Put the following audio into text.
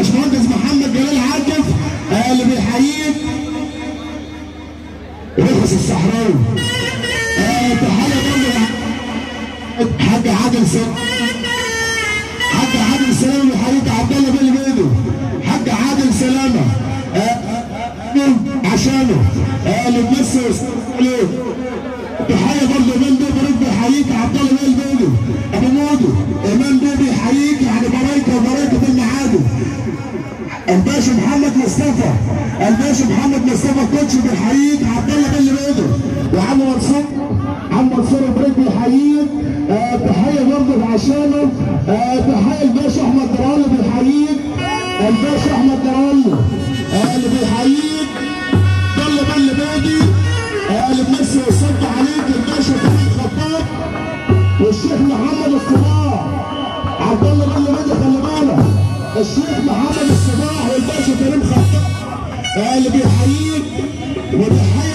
الباشمهندس محمد جلال عاطف آه، اللي بيحييك رخص الصحراوي آه، تحيه برضه حاج عادل سلام حاج عادل سلامه بيحييك عبد الله بن بيدو حاج عادل سلامه آه، عشانه آه، اللي بيمثل عليه تحيه برضه ايمان بيه بريك بيحييك عبد الله بيه البيدو ابو مودو ايمان بيه بيحييك يعني برايكه وبرايكه في المعادي الباشا محمد مصطفى الباشا محمد مصطفى كوتش بيحييك عبد الله بن بيدو وعم منصور عم منصور بريك بيحييك آه تحيه برضه عشانه آه تحيه الباشا احمد درالي بيحييك الباشا احمد درالي آه اللي بيحييك ضل بن بيدي آه اللي بنفسه يصب عليك الباشا فريد خطاب والشيخ محمد الصباح عبد الله بن بيدي خلي بالك الشيخ محمد الصباح والباشا كريم خطاب آه اللي بيحييك وبيحيي